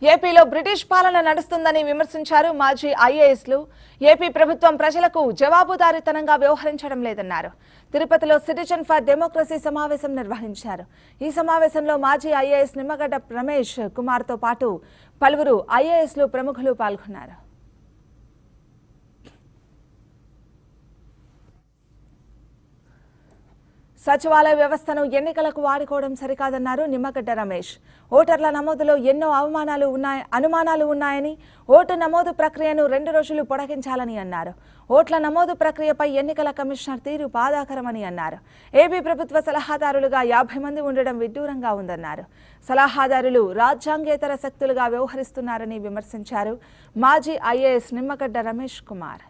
ఏపీలో బ్రిటిష్ పాలన నడుస్తుందని విమర్శించారు మాజీ ఐఏఎస్లు ఏపీ ప్రభుత్వం ప్రజలకు జవాబుదారీతనంగా వ్యవహరించడం లేదన్నారు తిరుపతిలో సిటిజన్ ఫర్ డెమోక్రసీ సమావేశం నిర్వహించారు ఈ సమావేశంలో మాజీ ఐఏఎస్ నిమ్మగడ్డ రమేష్ కుమార్తో పాటు పలువురు ఐఏఎస్లు ప్రముఖులు పాల్గొన్నారు సచివాలయ వ్యవస్థను ఎన్నికలకు వాడుకోవడం సరికాదన్నారు నిమ్మగడ్డ రమేష్ ఓటర్ల నమోదులో ఎన్నో అవమానాలు ఉన్నాయి అనుమానాలు ఉన్నాయని ఓటు నమోదు ప్రక్రియను రెండు రోజులు పొడిగించాలని అన్నారు ఓట్ల నమోదు ప్రక్రియపై ఎన్నికల కమిషనర్ తీరు బాధాకరమని అన్నారు ఏపీ ప్రభుత్వ సలహాదారులుగా యాభై మంది ఉండడం విడ్డూరంగా ఉందన్నారు సలహాదారులు రాజ్యాంగేతర శక్తులుగా వ్యవహరిస్తున్నారని విమర్శించారు మాజీ ఐఏఎస్ నిమ్మగడ్డ రమేష్ కుమార్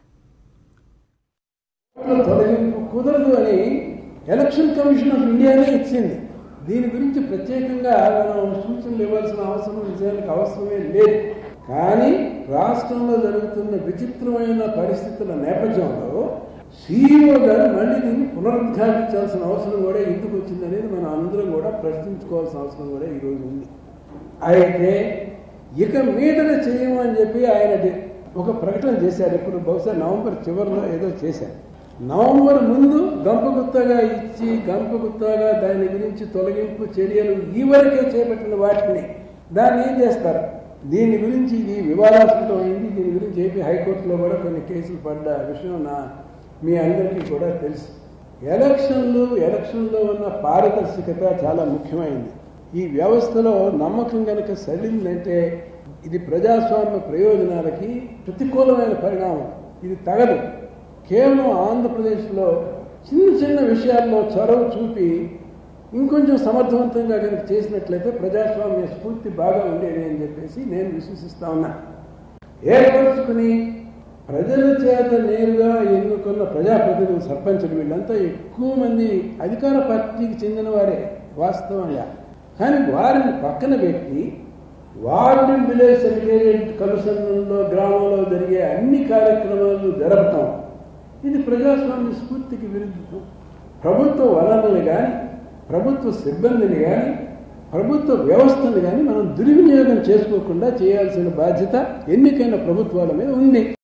ఓట్ల తొలగింపు కుదరదు అని ఎలక్షన్ కమిషన్ ఆఫ్ ఇండియానే ఇచ్చింది దీని గురించి ప్రత్యేకంగా మనం సూచనలు ఇవ్వాల్సిన అవసరం నిజానికి అవసరమే లేదు కానీ రాష్ట్రంలో జరుగుతున్న విచిత్రమైన పరిస్థితుల నేపథ్యంలో సీఈఓ గారు మళ్ళీ దీన్ని పునరుద్ఘాటించాల్సిన అవసరం కూడా ఎందుకు వచ్చిందనేది మనం అందరం కూడా ప్రశ్నించుకోవాల్సిన అవసరం కూడా ఈరోజు ఉంది అయితే ఇక మీదట చేయమని చెప్పి ఆయన డి- ఒక ప్రకటన చేశారు ఇప్పుడు బహుశా నవంబర్ చివరిలో ఏదో చేశారు నవంబర్ ముందు గంపగుత్తగా ఇచ్చి గంపగుత్తగా దాని గురించి తొలగింపు చర్యలు ఈ వరకే చేపట్టిన వాటిని దాన్ని ఏం చేస్తారు దీని గురించి ఇది వివాదాస్పదం అయింది దీని గురించి ఏపీ హైకోర్టులో కూడా కొన్ని కేసులు పడ్డ విషయం నా మీ అందరికీ కూడా తెలుసు ఎలక్షన్లు ఎలక్షన్లో ఉన్న పారదర్శకత చాలా ముఖ్యమైనది ఈ వ్యవస్థలో నమ్మకం కనుక సడిందంటే ఇది ప్రజాస్వామ్య ప్రయోజనాలకి ప్రతికూలమైన పరిణామం ఇది తగదు కేవలం ఆంధ్రప్రదేశ్లో చిన్న చిన్న విషయాల్లో చొరవ చూపి ఇంకొంచెం సమర్థవంతంగా కనుక చేసినట్లయితే ప్రజాస్వామ్య స్ఫూర్తి బాగా ఉండేది అని చెప్పేసి నేను విశ్వసిస్తా ఉన్నా ఏర్పరచుకుని ప్రజల చేత నేరుగా ఎన్నుకున్న ప్రజాప్రతినిధులు సర్పంచులు వీళ్ళంతా ఎక్కువ మంది అధికార పార్టీకి చెందిన వారే వాస్తవంగా కానీ వారిని పక్కన పెట్టి వార్డు విలేజ్ సెక్రటేరియట్ కమిషన్లో గ్రామంలో జరిగే అన్ని కార్యక్రమాలు జరపటం ఇది ప్రజాస్వామ్య స్ఫూర్తికి విరుద్ధం ప్రభుత్వ వనరులు కానీ ప్రభుత్వ సిబ్బందిని కానీ ప్రభుత్వ వ్యవస్థను కానీ మనం దుర్వినియోగం చేసుకోకుండా చేయాల్సిన బాధ్యత ఎన్నికైన ప్రభుత్వాల మీద ఉంది